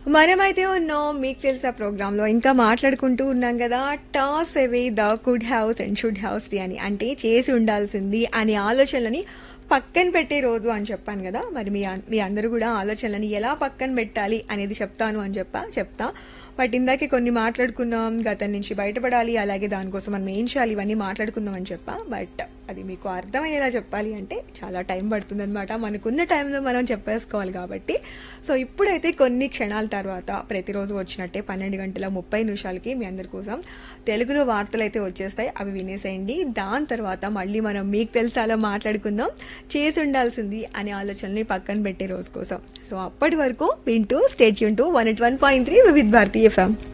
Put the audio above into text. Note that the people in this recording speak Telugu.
మనమైతే ఉన్నాం మీకు తెలుసా ప్రోగ్రామ్ లో ఇంకా మాట్లాడుకుంటూ ఉన్నాం కదా toss away the could house and should house D అని అంటే చేసి ఉండాల్సింది అనే ఆలోచనలని పక్కన పెట్టే రోజు అని చెప్పాను కదా మరి మీ అన్- మీ అందరూ కూడా ఆలోచనలని ఎలా పక్కన పెట్టాలి అనేది చెప్తాను అని చెప్పా చెప్తా బట్ ఇందాకే కొన్ని మాట్లాడుకున్నాం గతం నుంచి బయటపడాలి అలాగే దానికోసం మనం ఏం చేయాలి ఇవన్నీ మాట్లాడుకుందాం అని చెప్పా బట్ అది మీకు అర్థమయ్యేలా చెప్పాలి అంటే చాలా టైం పడుతుంది అనమాట మనకున్న టైంలో మనం చెప్పేసుకోవాలి కాబట్టి సో ఇప్పుడైతే కొన్ని క్షణాల తర్వాత ప్రతిరోజు వచ్చినట్టే పన్నెండు గంటల ముప్పై నిమిషాలకి మీ అందరి కోసం తెలుగులో వార్తలు అయితే వచ్చేస్తాయి అవి వినేసేయండి దాని తర్వాత మళ్ళీ మనం మీకు తెలిసాలో మాట్లాడుకుందాం చేసి ఉండాల్సింది అనే ఆలోచనని పక్కన పెట్టే రోజు కోసం సో అప్పటి వరకు వింటూ స్టేట్ యూన్ to one at one point three Vividh Bharati FM